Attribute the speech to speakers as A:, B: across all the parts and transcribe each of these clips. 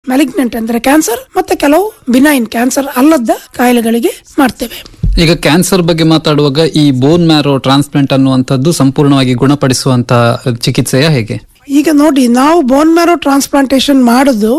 A: malignant ಅಂದ್ರೆ cancer ಮತ್ತೆ ಕೆಲವು ಬಿನೈನ್ ಕ್ಯಾನ್ಸರ್ ಅಲ್ಲದ ಕಾಯಿಲೆಗಳಿಗೆ ಮಾಡ್ತೇವೆ
B: ಈಗ ಕ್ಯಾನ್ಸರ್ ಬಗ್ಗೆ ಮಾತಾಡುವಾಗ ಈ ಬೋನ್ ಮ್ಯಾರೋ ಟ್ರಾನ್ಸ್ಪ್ಲಾಂಟ್ ಅನ್ನುವಂಥದ್ದು ಸಂಪೂರ್ಣವಾಗಿ ಗುಣಪಡಿಸುವಂತ ಚಿಕಿತ್ಸೆಯ ಹೇಗೆ
A: ಈಗ ನೋಡಿ ನಾವು ಬೋನ್ ಮ್ಯಾರೋ ಟ್ರಾನ್ಸ್ಪ್ಲಾಂಟೇಶನ್ ಮಾಡೋದು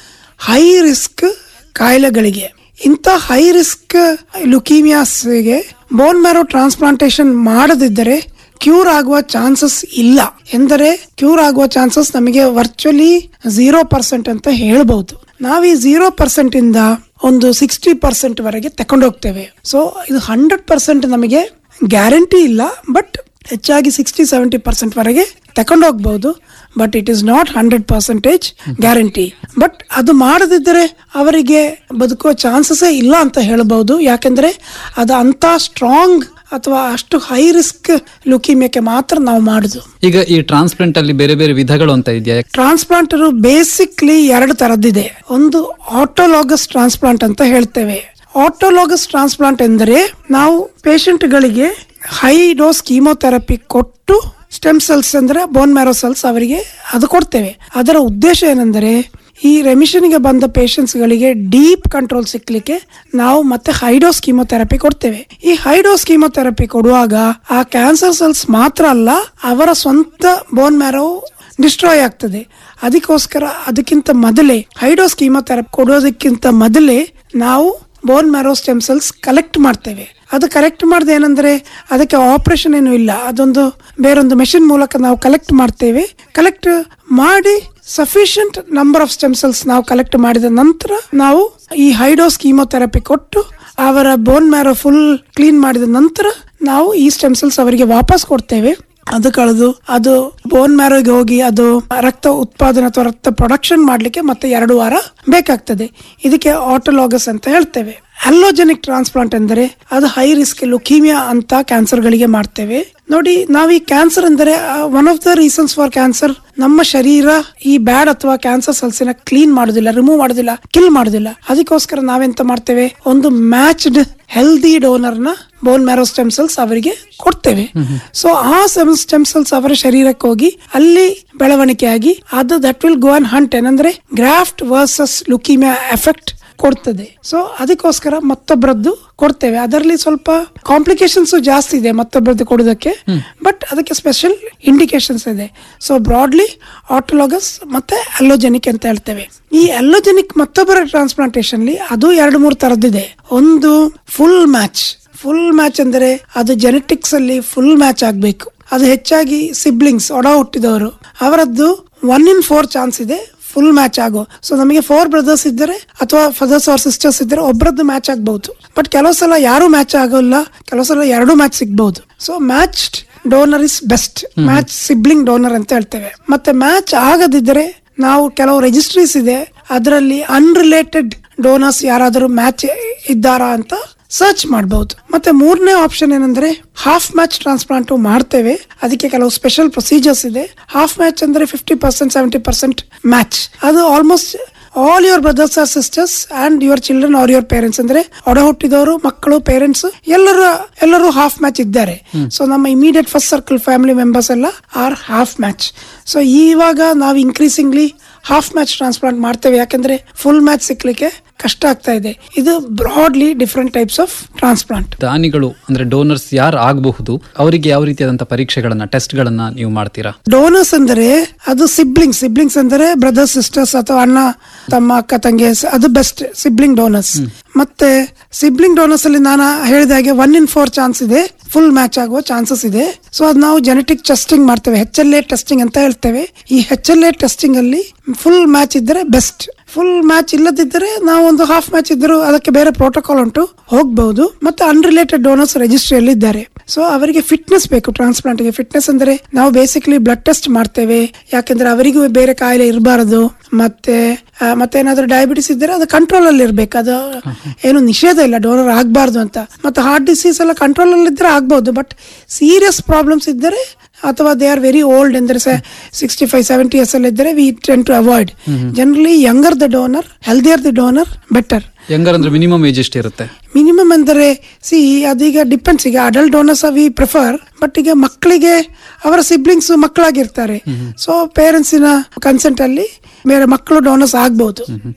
A: ಹೈ ರಿಸ್ಕ್ ಕಾಯಿಲೆಗಳಿಗೆ ಇಂಥ ಹೈ ರಿಸ್ಕ್ ಲುಕೀಮಿಯಾಸ್ಗೆ ಬೋನ್ ಮ್ಯಾರೋ ಟ್ರಾನ್ಸ್ಪ್ಲಾಂಟೇಶನ್ ಮಾಡದಿದ್ದರೆ ಕ್ಯೂರ್ ಆಗುವ ಚಾನ್ಸಸ್ ಇಲ್ಲ ಎಂದರೆ ಕ್ಯೂರ್ ಆಗುವ ಚಾನ್ಸಸ್ ನಮಗೆ ವರ್ಚುಲಿ ಝೀರೋ ಪರ್ಸೆಂಟ್ ಅಂತ ಹೇಳ್ಬಹುದು ನಾವು ಈ ಝೀರೋ ಪರ್ಸೆಂಟ್ ಇಂದ ಒಂದು ಸಿಕ್ಸ್ಟಿ ಪರ್ಸೆಂಟ್ ವರೆಗೆ ತಕೊಂಡೋಗ್ತೇವೆ ಸೊ ಇದು ಹಂಡ್ರೆಡ್ ಪರ್ಸೆಂಟ್ ನಮಗೆ ಗ್ಯಾರಂಟಿ ಇಲ್ಲ ಬಟ್ ಹೆಚ್ಚಾಗಿ ಸಿಕ್ಸ್ಟಿ ಸೆವೆಂಟಿ ಪರ್ಸೆಂಟ್ ವರೆಗೆ ತಕೊಂಡೋಗ್ಬಹುದು but it is not hundred percentage guarantee but ಅದು ಮಾಡದಿದ್ದರೆ ಅವರಿಗೆ ಬದುಕುವ ಚಾನ್ಸಸ್ಸೇ ಇಲ್ಲ ಅಂತ ಹೇಳಬಹುದು ಯಾಕೆಂದ್ರೆ ಅದು ಅಂತ ಸ್ಟ್ರಾಂಗ್ ಅಥವಾ ಅಷ್ಟು ಹೈ ರಿಸ್ಕ್ ಲುಕಿಮಿಯಕ್ಕೆ ಮಾತ್ರ ನಾವು ಮಾಡುದು
B: ಈಗ ಈ ಟ್ರಾನ್ಸ್ಪ್ಲಾಂಟ್ ಅಲ್ಲಿ ಬೇರೆ ಬೇರೆ ವಿಧಗಳು ಅಂತ ಇದೆಯಾ
A: ಟ್ರಾನ್ಸ್ಪ್ಲಾಂಟ್ ಬೇಸಿಕ್ಲಿ ಎರಡು ತರದ್ದಿದೆ ಒಂದು ಆಟೋಲಾಗಸ್ ಟ್ರಾನ್ಸ್ಪ್ಲಾಂಟ್ ಅಂತ ಹೇಳ್ತೇವೆ ಆಟೋಲಾಗಸ್ ಟ್ರಾನ್ಸ್ಪ್ಲಾಂಟ್ ಎಂದರೆ ನಾವು ಪೇಷಂಟ್ಗಳಿಗೆ ಹೈ ಡೋಸ್ ಕೀಮೋಥೆರಪಿ ಕೊಟ್ಟು ಸ್ಟೆಮ್ ಸೆಲ್ಸ್ ಅಂದ್ರೆ ಬೋನ್ ಮ್ಯಾರೋ ಸೆಲ್ಸ್ ಅವರಿಗೆ ಅದು ಕೊಡ್ತೇವೆ ಅದರ ಉದ್ದೇಶ ಏನೆಂದರೆ ಈ ರೆಮಿಷನ್ಗೆ ಬಂದ patients ಗಳಿಗೆ ಡೀಪ್ ಕಂಟ್ರೋಲ್ ಸಿಕ್ಲಿಕ್ಕೆ ನಾವು ಮತ್ತೆ ಹೈಡೋಸ್ ಕೀಮೋಥೆರಪಿ ಕೊಡ್ತೇವೆ ಈ ಹೈಡೋಸ್ ಕೀಮೋಥೆರಪಿ ಕೊಡುವಾಗ ಆ ಕ್ಯಾನ್ಸರ್ ಸೆಲ್ಸ್ ಮಾತ್ರ ಅಲ್ಲ ಅವರ ಸ್ವಂತ ಬೋನ್ ಮ್ಯಾರೋ ಡಿಸ್ಟ್ರಾಯ್ ಆಗ್ತದೆ ಅದಕ್ಕೋಸ್ಕರ ಅದಕ್ಕಿಂತ ಮೊದಲೇ ಹೈಡೋಸ್ ಕೀಮೋಥೆರಪಿ ಕೊಡೋದಕ್ಕಿಂತ ಮೊದಲೇ ನಾವು bone marrow stem cells collect ಮಾಡ್ತೇವೆ ಅದು ಕಲೆಕ್ಟ್ ಮಾಡಿದ ಏನಂದ್ರೆ ಅದಕ್ಕೆ ಆಪರೇಷನ್ ಏನು ಇಲ್ಲ ಅದೊಂದು ಬೇರೊಂದು ಮೆಷಿನ್ ಮೂಲಕ ನಾವು ಕಲೆಕ್ಟ್ ಮಾಡ್ತೇವೆ ಕಲೆಕ್ಟ್ ಮಾಡಿ sufficient number of stem cells ನಾವು ಕಲೆಕ್ಟ್ ಮಾಡಿದ ನಂತರ ನಾವು ಈ ಹೈಡೋಸ್ ಕೀಮೋಥೆರಪಿ ಕೊಟ್ಟು ಅವರ ಬೋನ್ ಮ್ಯಾರೋ ಫುಲ್ ಕ್ಲೀನ್ ಮಾಡಿದ ನಂತರ ನಾವು ಈ ಸ್ಟೆಮ್ ಸೆಲ್ಸ್ ಅವರಿಗೆ ವಾಪಸ್ ಕೊಡ್ತೇವೆ ಅದು ಕಳೆದು ಅದು ಬೋನ್ ಮ್ಯಾರೋಗೆ ಹೋಗಿ ಅದು ರಕ್ತ ಉತ್ಪಾದನೆ ಅಥವಾ ರಕ್ತ ಪ್ರೊಡಕ್ಷನ್ ಮಾಡ್ಲಿಕ್ಕೆ ಮತ್ತೆ ಎರಡು ವಾರ ಬೇಕಾಗ್ತದೆ ಇದಕ್ಕೆ ಆಟೋಲಾಗಸ್ ಅಂತ ಹೇಳ್ತೇವೆ ಅಲ್ಲೋಜೆನಿಕ್ ಟ್ರಾನ್ಸ್ಪ್ಲಾಂಟ್ ಎಂದರೆ ಅದು ಹೈ ರಿಸ್ಕ್ ಲುಕೀಮಿಯಾ ಅಂತ ಕ್ಯಾನ್ಸರ್ ಗಳಿಗೆ ಮಾಡ್ತೇವೆ ನೋಡಿ ನಾವು ಈ ಕ್ಯಾನ್ಸರ್ ಅಂದರೆ one of the reasons for cancer ನಮ್ಮ ಶರೀರ ಈ ಬ್ಯಾಡ್ ಅಥವಾ ಕ್ಯಾನ್ಸರ್ ಸೆಲ್ಸಿನ ಕ್ಲೀನ್ ಮಾಡೋದಿಲ್ಲ ರಿಮೂವ್ ಮಾಡೋದಿಲ್ಲ ಕಿಲ್ ಮಾಡೋದಿಲ್ಲ ಅದಕ್ಕೋಸ್ಕರ ನಾವೆಂತ ಮಾಡ್ತೇವೆ ಒಂದು ಮ್ಯಾಚ್ಡ್ ಹೆಲ್ದಿ ಡೋನರ್ ನ ಬೋನ್ ಮ್ಯಾರೋ ಸ್ಟೆಮ್ ಸೆಲ್ಸ್ ಅವರಿಗೆ ಕೊಡ್ತೇವೆ ಸೊ ಆ ಸ್ಟೆಮ್ ಸೆಲ್ಸ್ ಅವರ ಶರೀರಕ್ಕೆ ಹೋಗಿ ಅಲ್ಲಿ ಬೆಳವಣಿಗೆಯಾಗಿ ಅದು that will go on hunt ಏನಂದ್ರೆ ಗ್ರಾಫ್ಟ್ ವರ್ಸಸ್ ಲುಕಿಮಿಯಾ ಎಫೆಕ್ಟ್ ಕೊಡ್ತದೆ ಸೊ ಅದಕ್ಕೋಸ್ಕರ ಮತ್ತೊಬ್ಬರದ್ದು ಕೊಡ್ತೇವೆ ಅದರಲ್ಲಿ ಸ್ವಲ್ಪ ಕಾಂಪ್ಲಿಕೇಶನ್ಸ್ ಜಾಸ್ತಿ ಇದೆ ಮತ್ತೊಬ್ಬರದ್ದು ಕೊಡೋದಕ್ಕೆ ಬಟ್ ಅದಕ್ಕೆ ಸ್ಪೆಷಲ್ ಇಂಡಿಕೇಶನ್ಸ್ ಇದೆ ಸೊ ಬ್ರಾಡ್ಲಿ ಆಟೋಲಾಗಸ್ ಮತ್ತೆ ಅಲ್ಲೋಜೆನಿಕ್ ಅಂತ ಹೇಳ್ತೇವೆ ಈ ಅಲ್ಲೋಜೆನಿಕ್ ಮತ್ತೊಬ್ಬರ ಟ್ರಾನ್ಸ್ಪ್ಲಾಂಟೇಶನ್ ಅದು ಎರಡು ಮೂರು ತರದ್ದಿದೆ ಒಂದು ಫುಲ್ ಮ್ಯಾಚ್ ಫುಲ್ ಮ್ಯಾಚ್ ಅಂದರೆ ಅದು ಜೆನೆಟಿಕ್ಸ್ ಅಲ್ಲಿ ಫುಲ್ ಮ್ಯಾಚ್ ಆಗಬೇಕು ಅದು ಹೆಚ್ಚಾಗಿ ಸಿಬ್ಲಿಂಗ್ಸ್ ಒಡ ಹುಟ್ಟಿದವರು ಅವರದ್ದು ಒನ್ ಇನ್ ಫೋರ್ ಚಾನ್ಸ್ ಇದೆ ಫುಲ್ ಮ್ಯಾಚ್ ಆಗೋ ಸೊ ನಮಗೆ ಫೋರ್ ಬ್ರದರ್ಸ್ ಇದ್ದರೆ ಅಥವಾ ಫಾದರ್ಸ್ ಆರ್ ಸಿಸ್ಟರ್ಸ್ ಇದ್ದರೆ ಒಬ್ಬರದ್ದು ಮ್ಯಾಚ್ ಆಗಬಹುದು ಬಟ್ ಕೆಲವು ಸಲ ಯಾರು ಮ್ಯಾಚ್ ಆಗೋಲ್ಲ ಕೆಲವು ಸಲ ಎರಡು ಮ್ಯಾಚ್ ಸಿಗ್ಬಹುದು so match donor is best match sibling donor ಅಂತ ಹೇಳ್ತೇವೆ ಮತ್ತೆ ಮ್ಯಾಚ್ ಆಗದಿದ್ದರೆ ನಾವು ಕೆಲವು ರಿಜಿಸ್ಟ್ರೀಸ್ ಇದೆ ಅದರಲ್ಲಿ ಅನ್ರಿಲೇಟೆಡ್ ಡೋನರ್ಸ್ ಯಾರಾದರೂ ಮ್ಯಾಚ್ ಇದ್ದಾರಾ ಅಂತ ಸರ್ಚ್ ಮಾಡಬಹುದು ಮತ್ತೆ ಮೂರನೇ ಆಪ್ಷನ್ ಏನಂದ್ರೆ ಹಾಫ್ ಮ್ಯಾಚ್ ಟ್ರಾನ್ಸ್ಪ್ಲಾಂಟ್ ಮಾಡ್ತೇವೆ ಅದಕ್ಕೆ ಕೆಲವು ಸ್ಪೆಷಲ್ ಪ್ರೊಸೀಜರ್ಸ್ ಇದೆ ಹಾಫ್ ಮ್ಯಾಚ್ ಅಂದ್ರೆ fifty percent seventy percent match ಅದು almost all your brothers are sisters and your children are your parents ಅಂದ್ರೆ ಒಡ ಹುಟ್ಟಿದವರು ಮಕ್ಕಳು ಪೇರೆಂಟ್ಸ್ ಎಲ್ಲರೂ ಎಲ್ಲರೂ ಹಾಫ್ ಮ್ಯಾಚ್ ಇದ್ದಾರೆ ಸೊ ನಮ್ಮ immediate first circle family members ಎಲ್ಲ ಆರ್ ಹಾಫ್ ಮ್ಯಾಚ್ ಸೊ ಇವಾಗ ನಾವು ಇನ್ಕ್ರೀಸಿಂಗ್ಲಿ ಹಾಫ್ ಮ್ಯಾಚ್ ಟ್ರಾನ್ಸ್ಪ್ಲಾಂಟ್ ಮಾಡ್ತೇವೆ ಯಾಕಂದ್ರೆ ಫುಲ್ ಮ್ಯಾಚ್ ಸಿಕ್ಲಿಕ್ಕೆ ಕಷ್ಟ ಆಗ್ತಾ ಇದೆ ಇದು broadly different types of transplant
B: ದಾನಿಗಳು ಅಂದ್ರೆ ಡೋನರ್ಸ್ ಯಾರು ಆಗಬಹುದು ಅವರಿಗೆ ಯಾವ ರೀತಿಯಾದಂತಹ ಪರೀಕ್ಷೆಗಳನ್ನ ಟೆಸ್ಟ್ ಗಳನ್ನ ನೀವು ಮಾಡ್ತೀರಾ
A: ಡೋನರ್ಸ್ ಅಂದರೆ ಅದು ಸಿಬ್ಲಿಂಗ್ಸ್ ಸಿಬ್ಲಿಂಗ್ಸ್ ಅಂದರೆ ಬ್ರದರ್ಸ್ ಸಿಸ್ಟರ್ಸ್ ಅಥವಾ ಅಣ್ಣ ತಮ್ಮ ಅಕ್ಕ ತಂಗಿ ಅದು ಬೆಸ್ಟ್ ಸಿಬ್ಲಿಂಗ್ ಡೋನರ್ಸ್ ಮತ್ತೆ ಸಿಬ್ಲಿಂಗ್ ಡೋನರ್ಸ್ ಅಲ್ಲಿ ನಾನು ಹೇಳಿದ ಹಾಗೆ ಒನ್ ಇನ್ ಫೋರ್ ಚಾನ್ಸ್ ಇದೆ ಫುಲ್ ಮ್ಯಾಚ್ ಆಗುವ ಚಾನ್ಸಸ್ ಇದೆ ಸೊ ಅದು ನಾವು ಜೆನೆಟಿಕ್ ಟೆಸ್ಟಿಂಗ್ ಮಾಡ್ತೇವೆ ಹೆಚ್ ಎಲ್ ಎ ಟೆಸ್ಟಿಂಗ್ ಅಂತ ಹೇಳ್ತೇವೆ ಈ ಹೆಚ್ ಎಲ್ ಎ ಟೆಸ್ಟಿಂಗ್ ಅಲ್ಲಿ ಫುಲ್ ಮ್ಯಾಚ್ ಇದ್ದರೆ ಬೆಸ್ಟ್ ಫುಲ್ ಮ್ಯಾಚ್ ಇಲ್ಲದಿದ್ದರೆ ನಾವು ಒಂದು ಹಾಫ್ ಮ್ಯಾಚ್ ಇದ್ದರೂ ಅದಕ್ಕೆ ಬೇರೆ ಪ್ರೋಟೋಕಾಲ್ ಉಂಟು ಹೋಗಬಹುದು ಮತ್ತೆ ಅನ್ರಿಲೇಟೆಡ್ ಡೋನರ್ಸ್ ರಿಜಿಸ್ಟ್ರಿಯಲ್ಲಿ ಇದ್ದಾರೆ ಸೊ ಅವರಿಗೆ ಫಿಟ್ನೆಸ್ ಬೇಕು ಟ್ರಾನ್ಸ್ಪ್ಲಾಂಟ್ ಗೆ ಫಿಟ್ನೆಸ್ ಅಂದ್ರೆ ನಾವು ಬೇಸಿಕಲಿ ಬ್ಲಡ್ ಟೆಸ್ಟ್ ಮಾಡ್ತೇವೆ ಯಾಕಂದ್ರೆ ಅವರಿಗೂ ಬೇರೆ ಕಾಯಿಲೆ ಇರಬಾರದು ಮತ್ತೆ ಆ, ಮತ್ತೆ ಏನಾದ್ರೂ ಡಯಾಬಿಟಿಸ್ ಇದ್ದರೆ ಅದು ಕಂಟ್ರೋಲ್ ಅಲ್ಲಿ ಇರ್ಬೇಕು ಅದು ಏನು ನಿಷೇಧ ಇಲ್ಲ ಡೋನರ್ ಆಗಬಾರ್ದು ಅಂತ ಮತ್ತೆ ಹಾರ್ಟ್ ಡಿಸೀಸ್ ಎಲ್ಲ ಕಂಟ್ರೋಲ್ ಅಲ್ಲಿ ಇದ್ರೆ ಆಗ್ಬಹುದು ಬಟ್ ಸೀರಿಯಸ್ ಪ್ರಾಬ್ಲಮ್ಸ್ ಇದ್ದರೆ ಅಥವಾ ದೇ ಆರ್ ವೆರಿ ಓಲ್ಡ್ ಅಂದ್ರೆ ಸಿಕ್ಸ್ಟಿ ಫೈವ್ ಸೆವೆಂಟಿ ಇಯರ್ಸ್ ಅಲ್ಲಿ ಇದ್ದರೆ we tend to avoid generally younger the donor healthier the donor better
B: ಹೆಂಗಾರ ಅಂದ್ರೆ ಮಿನಿಮಮ್ ಏಜ್ ಎಷ್ಟಿರುತ್ತೆ
A: ಮಿನಿಮಮ್ ಅಂದರೆ ಸಿ ಅದೀಗ ಡಿಪೆಂಡ್ಸ್ ಈಗ adult donors we prefer but ಈಗ ಮಕ್ಕಳಿಗೆ ಅವರ ಸಿಬ್ಲಿಂಗ್ಸ್ ಮಕ್ಕಳಾಗಿರ್ತಾರೆ ಸೊ ಪೇರೆಂಟ್ಸಿನ ಕನ್ಸೆಂಟ್ ಅಲ್ಲಿ ಬೇರೆ ಮಕ್ಕಳು ಡೋನರ್ಸ್ ಆಗ್ಬಹುದು